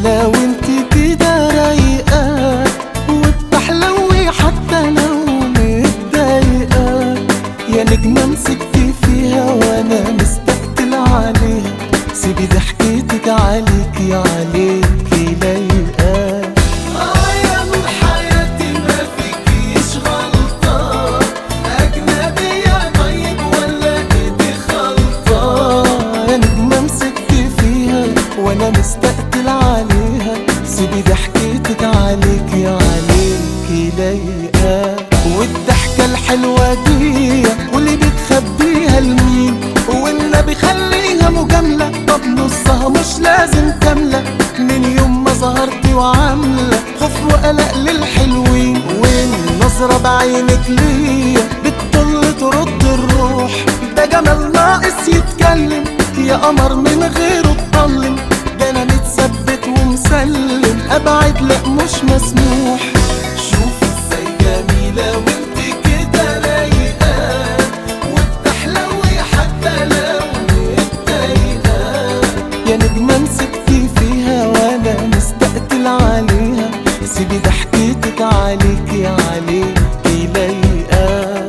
جميلة وانت كده رايقة وبتحلوي حتى لو متضايقة يا نجمة مسكت فيها وانا مستقتل عليها سيبي ضحكتك عليكي عليكي لايقة آه يا نور حياتي ما فيكيش غلطة أجنبية طيب ولا إيدي خلطة يا نجمة مسكت فيها وأنا مستقتل عليها سيبي ضحكتك عليكي عليكي لايقة والضحكة الحلوة دي واللي بتخبيها لمين والنبي خليها مجاملة طب نصها مش لازم كاملة من يوم ما ظهرتي وعاملة خوف وقلق للحلوين والنظرة بعينك ليا بتطل ترد الروح ده جمال ناقص يتكلم يا قمر من غيره اتطلم ده انا متثبت ومسلم ابعد لا مش مسموح شوف ازاي جميلة وانت كده رايقة وبتحلوي حتى لو متضايقة يا نجمة مسكتي فيها وانا مستقتل عليها سيبي ضحكتك عليكي عليكي لايقة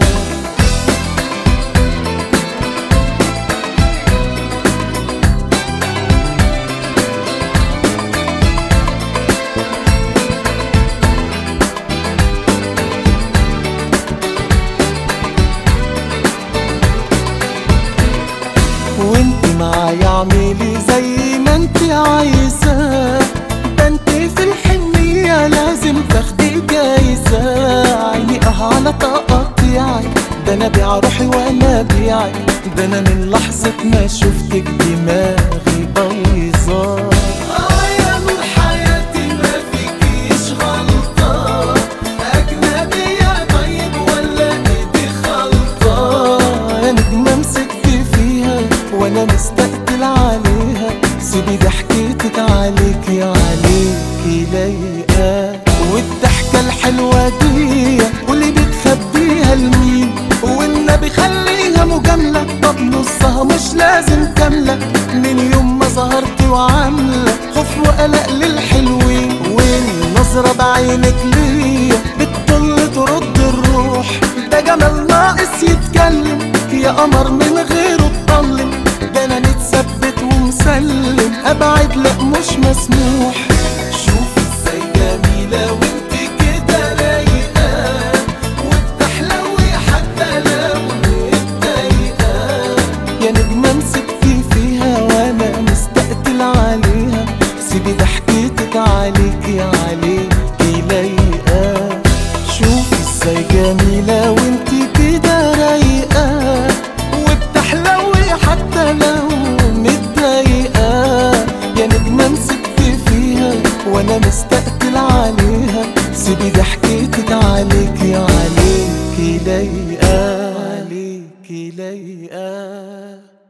وانت معايا اعملي زي ما انت عايزة ده انت في الحنية لازم تاخدي جايزة عيني اه على تقطيعي ده انا بيع روحي وانا بيعي ده انا من لحظة ما شفتك دماغي بايظة اه يا نور حياتي ما فيكيش غلطة أجنبية طيب ولا إيدي خلطة يا نجمة مسكت فيها وأنا مستقتل عليها سيبي ضحكتك عليكي عليكي لايقة والضحكة الحلوة دي واللي بتخبيها لمين والنبي خليها مجاملة طب نصها مش لازم كاملة من يوم ما ظهرتي وعاملة خوف وقلق للحلوين والنظرة بعينك ليا بتطل ترد الروح ده جمال ناقص يتكلم يا قمر من غيره اتطلم ده انا متثبت ومسلم ابعد لا مش مسموح شوف ازاي جميلة وانت كده رايقة وبتحلوي حتى لو متضايقة يا نجمة مسكتي فيها وانا مستقتل عليها سيبي ضحكتك عليكي عليكي لايقة شوفي ازاي جميلة وانت كده رايقة وبتحلوي حتى لو متضايقة يا نجمة مسكت فيها وانا مستقتل عليها سيبي ضحكتك عليكي عليكي لايقة عليكي لايقة